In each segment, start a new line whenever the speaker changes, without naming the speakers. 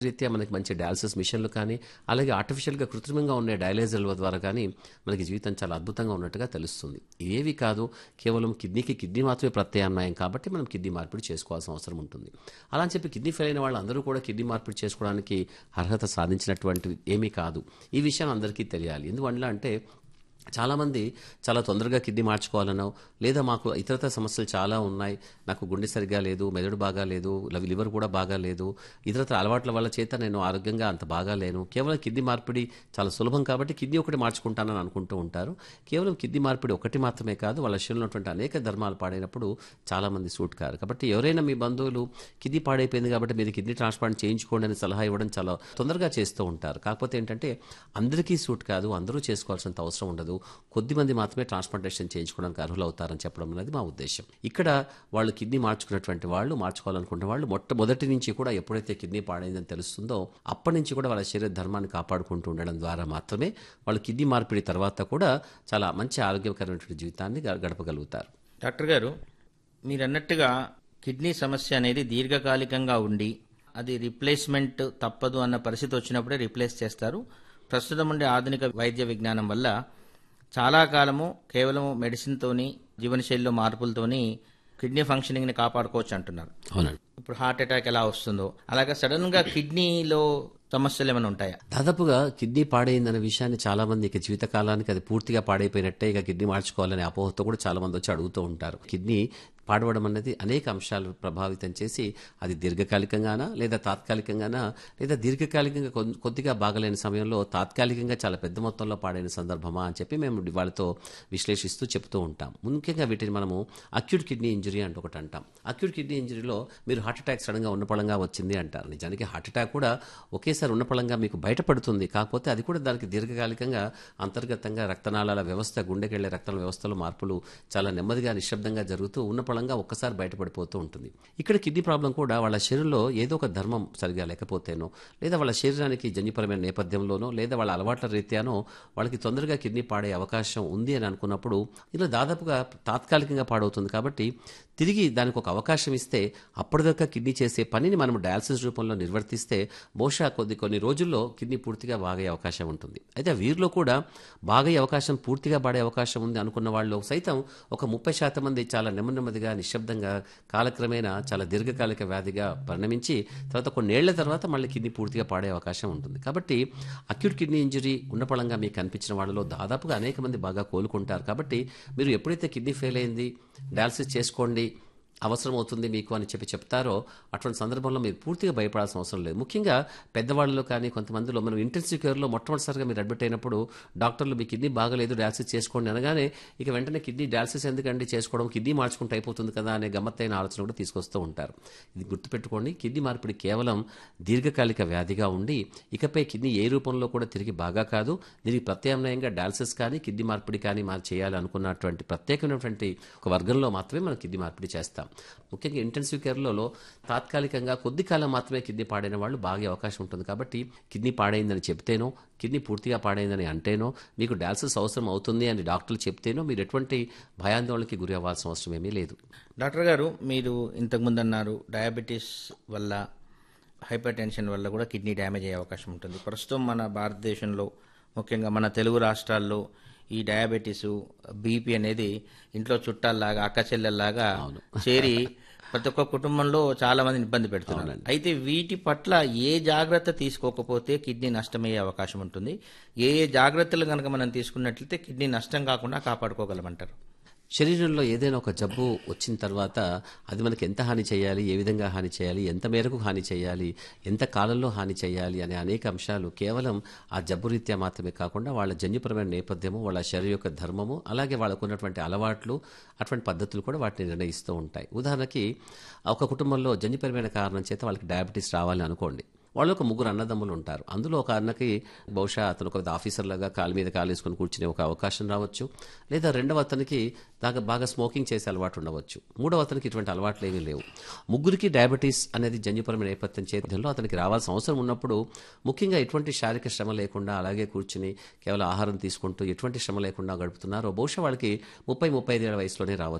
రీత్యా మనకి మంచి డయాలసిస్ మిషన్లు కానీ అలాగే ఆర్టిఫిషియల్గా కృత్రిమంగా ఉండే డయాలైజర్ల ద్వారా కానీ మనకి జీవితం చాలా అద్భుతంగా ఉన్నట్టుగా తెలుస్తుంది ఇవేవి కాదు కేవలం కిడ్నీకి కిడ్నీ మాత్రమే ప్రత్యామ్నాయం కాబట్టి మనం కిడ్నీ మార్పిడి చేసుకోవాల్సిన అవసరం ఉంటుంది అలా అని చెప్పి కిడ్నీ ఫెయిల్ అయిన వాళ్ళందరూ కూడా కిడ్నీ మార్పిడి చేసుకోవడానికి అర్హత సాధించినటువంటి ఏమీ కాదు ఈ విషయం అందరికీ తెలియాలి ఎందువల్ల అంటే చాలామంది చాలా తొందరగా కిడ్నీ మార్చుకోవాలనో లేదా మాకు ఇతరత సమస్యలు చాలా ఉన్నాయి నాకు గుండె సరిగా లేదు మెదడు బాగా లేదు లవ్- లివర్ కూడా బాగా లేదు ఇతరత అలవాట్ల వల్ల చేత నేను ఆరోగ్యంగా అంత బాగా లేను కేవలం కిడ్నీ మార్పిడి చాలా సులభం కాబట్టి కిడ్నీ ఒకటి మార్చుకుంటానని అనుకుంటూ ఉంటారు కేవలం కిడ్నీ మార్పిడి ఒకటి మాత్రమే కాదు వాళ్ళ శరీరంలో ఉన్నటువంటి అనేక ధర్మాలు పాడైనప్పుడు చాలామంది సూట్ కారు కాబట్టి ఎవరైనా మీ బంధువులు కిడ్నీ పాడైపోయింది కాబట్టి మీరు కిడ్నీ ట్రాన్స్ప్లాంట్ చేయించుకోండి అని సలహా ఇవ్వడం చాలా తొందరగా చేస్తూ ఉంటారు కాకపోతే ఏంటంటే అందరికీ సూట్ కాదు అందరూ చేసుకోవాల్సినంత అవసరం ఉండదు కొద్ది మంది మాత్రమే ట్రాన్స్ప్లాంటేషన్ చేయించుకోవడానికి అర్హులు అవుతారని చెప్పడం అనేది మా ఉద్దేశం ఇక్కడ వాళ్ళు కిడ్నీ మార్చుకున్నటువంటి వాళ్ళు మార్చుకోవాలనుకున్న వాళ్ళు మొట్టమొదటి నుంచి కూడా ఎప్పుడైతే కిడ్నీ పాడైందని తెలుస్తుందో అప్పటి నుంచి కూడా వాళ్ళ శరీర ధర్మాన్ని కాపాడుకుంటూ ఉండడం ద్వారా మాత్రమే వాళ్ళు కిడ్నీ మార్పిడి తర్వాత కూడా చాలా మంచి ఆరోగ్యకరమైనటువంటి జీవితాన్ని గ- గడపగలుగుతారు
డాక్టర్ గారు మీరు అన్నట్టుగా కిడ్నీ సమస్య అనేది దీర్ఘకాలికంగా ఉండి అది రిప్లేస్మెంట్ తప్పదు అన్న పరిస్థితి వచ్చినప్పుడే రిప్లేస్ చేస్తారు ప్రస్తుతం ఉండే ఆధునిక వైద్య విజ్ఞానం వల్ల చాలా కాలము కేవలం మెడిసిన్తోని జీవనశైలిలో మార్పులతోని కిడ్నీ ఫంక్షనింగ్ని కాపాడుకోవచ్చు అంటున్నారు
అవునండి
ఇప్పుడు హార్ట్ అటాక్ ఎలా వస్తుందో అలాగే సడన్ గా కిడ్నీలో సమస్యలు ఏమైనా ఉంటాయా
దాదాపుగా కిడ్నీ పాడైందనే విషయాన్ని చాలా మంది ఇక జీవితకాలానికి అది పూర్తిగా పాడైపోయినట్టే ఇక కిడ్నీ మార్చుకోవాలనే అపోహతో కూడా చాలా మంది వచ్చి అడుగుతూ ఉంటారు కిడ్నీ పాడవడం అనేది అనేక అంశాలు ప్రభావితం చేసి అది దీర్ఘకాలికంగానా లేదా తాత్కాలికంగానా లేదా దీర్ఘకాలికంగా కొన్- కొద్దిగా బాగలేని సమయంలో తాత్కాలికంగా చాలా పెద్ద మొత్తంలో పాడైన సందర్భమా అని చెప్పి మేము వాళ్ళతో విశ్లేషిస్తూ చెప్తూ ఉంటాం ముఖ్యంగా వీటిని మనము అక్యూట్ కిడ్నీ ఇంజరీ అంటే ఒకటి అంటాం అక్యూట్ కిడ్నీ ఇంజరీలో మీరు హార్ట్ అటాక్ సడన్గా ఉన్నపళంగా వచ్చింది అంటారు నిజానికి హార్ట్ అటాక్ కూడా ఒకేసారి ఉన్నపళంగా మీకు బయటపడుతుంది కాకపోతే అది కూడా దానికి దీర్ఘకాలికంగా అంతర్గతంగా రక్తనాళాల వ్యవస్థ గుండెకెళ్లే రక్తనాళ వ్యవస్థలో మార్పులు చాలా నెమ్మదిగా నిశ్శబ్దంగా జరుగుతూ ఉన్నపళంగా ఒక్కసారి బయటపడిపోతూ ఉంటుంది ఇక్కడ కిడ్నీ ప్రాబ్లం కూడా వాళ్ళ శరీరంలో ఏదో ఒక ధర్మం సరిగా లేకపోతేనో లేదా వాళ్ళ శరీరానికి జన్యుపరమైన నేపథ్యంలోనో లేదా వాళ్ళ అలవాట్ల రీత్యానో వాళ్ళకి తొందరగా కిడ్నీ పాడే అవకాశం ఉంది అని అనుకున్నప్పుడు ఇలా దాదాపుగా తాత్కాలికంగా పాడవుతుంది కాబట్టి తిరిగి దానికి ఒక అవకాశం ఇస్తే అప్పటిదాకా కిడ్నీ చేసే పనిని మనం డయాలసిస్ రూపంలో నిర్వర్తిస్తే బహుశా కొద్ది కొన్ని రోజుల్లో కిడ్నీ పూర్తిగా బాగే అవకాశం ఉంటుంది అయితే వీరిలో కూడా బాగే అవకాశం పూర్తిగా పాడే అవకాశం ఉంది అనుకున్న వాళ్ళు సైతం ఒక ముప్పై శాతం మంది చాలా నెమ్మది నెమ్మదిగా నిశ్శబ్దంగా కాలక్రమేణా చాలా దీర్ఘకాలిక వ్యాధిగా పరిణమించి తర్వాత కొన్నేళ్ల తర్వాత మళ్ళీ కిడ్నీ పూర్తిగా పాడే అవకాశం ఉంటుంది కాబట్టి అక్యూట్ కిడ్నీ ఇంజరీ ఉన్నపళంగా మీకు కనిపించిన వాళ్ళలో దాదాపుగా అనేక మంది బాగా కోలుకుంటారు కాబట్టి మీరు ఎప్పుడైతే కిడ్నీ ఫెయిల్ అయింది డయాలసిస్ చేసుకోండి అవసరం అవుతుంది మీకు అని చెప్పి చెప్తారో అటువంటి సందర్భంలో మీరు పూర్తిగా భయపడాల్సిన అవసరం లేదు ముఖ్యంగా పెద్దవాళ్ళలో కానీ కొంతమందిలో మనం ఇంటెన్సివ్ కేర్లో మొట్టమొదటిసారిగా మీరు అడ్మిట్ అయినప్పుడు డాక్టర్లు మీ కిడ్నీ బాగలేదు డయాలసిస్ చేసుకోండి అనగానే ఇక వెంటనే కిడ్నీ డయాలసిస్ ఎందుకండి చేసుకోవడం కిడ్నీ మార్చుకుంటే అయిపోతుంది కదా అనే గమ్మత్తైన ఆలోచన కూడా తీసుకొస్తూ ఉంటారు ఇది గుర్తుపెట్టుకోండి కిడ్నీ మార్పిడి కేవలం దీర్ఘకాలిక వ్యాధిగా ఉండి ఇకపై కిడ్నీ ఏ రూపంలో కూడా తిరిగి బాగా కాదు దీనికి ప్రత్యామ్నాయంగా డయాలసిస్ కానీ కిడ్నీ మార్పిడి కానీ మనం చేయాలి అనుకున్నటువంటి ప్రత్యేకమైనటువంటి ఒక వర్గంలో మాత్రమే మనం కిడ్నీ మార్పిడి చేస్తాం ముఖ్యంగా ఇంటెన్సివ్ కేర్లలో తాత్కాలికంగా కొద్ది కాలం మాత్రమే కిడ్నీ పాడైన వాళ్ళు బాగే అవకాశం ఉంటుంది కాబట్టి కిడ్నీ పాడైందని చెప్తేనో కిడ్నీ పూర్తిగా పాడైందని అంటేనో మీకు డయాలసిస్ అవసరం అవుతుంది అని డాక్టర్లు చెప్తేనో మీరు ఎటువంటి భయాందోళనకి గురి అవ్వాల్సిన అవసరం ఏమీ లేదు
డాక్టర్ గారు మీరు ఇంతకుముందు అన్నారు డయాబెటీస్ వల్ల హైపర్ టెన్షన్ వల్ల కూడా కిడ్నీ డ్యామేజ్ అయ్యే అవకాశం ఉంటుంది ప్రస్తుతం మన భారతదేశంలో ముఖ్యంగా మన తెలుగు రాష్ట్రాల్లో ఈ డయాబెటీస్ బీపీ అనేది ఇంట్లో చుట్టాల్లాగా అక్క చెల్లెల్లాగా చేరి ప్రతి ఒక్క కుటుంబంలో చాలా మందిని ఇబ్బంది పెడుతున్నారు అయితే వీటి పట్ల ఏ జాగ్రత్త తీసుకోకపోతే కిడ్నీ నష్టమయ్యే అవకాశం ఉంటుంది ఏ ఏ జాగ్రత్తలు కనుక మనం తీసుకున్నట్లయితే కిడ్నీ నష్టం కాకుండా కాపాడుకోగలమంటారు
శరీరంలో ఏదైనా ఒక జబ్బు వచ్చిన తర్వాత అది మనకి ఎంత హాని చేయాలి ఏ విధంగా హాని చేయాలి ఎంత మేరకు హాని చేయాలి ఎంత కాలంలో హాని చేయాలి అనే అనేక అంశాలు కేవలం ఆ జబ్బు రీత్యా మాత్రమే కాకుండా వాళ్ళ జన్యుపరమైన నేపథ్యము వాళ్ళ శరీర యొక్క ధర్మము అలాగే వాళ్ళకు ఉన్నటువంటి అలవాట్లు అటువంటి పద్ధతులు కూడా వాటిని నిర్ణయిస్తూ ఉంటాయి ఉదాహరణకి ఒక కుటుంబంలో జన్యుపరమైన కారణం చేత వాళ్ళకి డయాబెటీస్ రావాలని అనుకోండి వాళ్ళు ఒక ముగ్గురు అన్నదమ్ములు ఉంటారు అందులో ఒక అన్నకి బహుశా అతను ఒక ఆఫీసర్ లాగా కాలు మీద కాలు వేసుకుని కూర్చునే ఒక అవకాశం రావచ్చు లేదా రెండవ అతనికి దాకా బాగా స్మోకింగ్ చేసే అలవాటు ఉండవచ్చు మూడవ అతనికి ఇటువంటి అలవాట్లు ఏమీ లేవు ముగ్గురికి డయాబెటీస్ అనేది జన్యుపరమైన నేపథ్యం చేతుల్లో అతనికి రావాల్సిన అవసరం ఉన్నప్పుడు ముఖ్యంగా ఎటువంటి శారీరక శ్రమ లేకుండా అలాగే కూర్చుని కేవలం ఆహారం తీసుకుంటూ ఎటువంటి శ్రమ లేకుండా గడుపుతున్నారో బహుశా వాళ్ళకి ముప్పై ముప్పై ఐదేళ్ల వయసులోనే రావచ్చు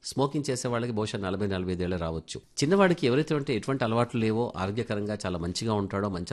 స్మోకింగ్ చేసే వాళ్ళకి బహుశా నలభై నలభై ఐదేళ్ళు రావచ్చు చిన్నవాడికి ఎవరైతే ఉంటే ఎటువంటి అలవాట్లు లేవో ఆరోగ్యకరంగా చాలా మంచిగా ఉంటాడో మంచి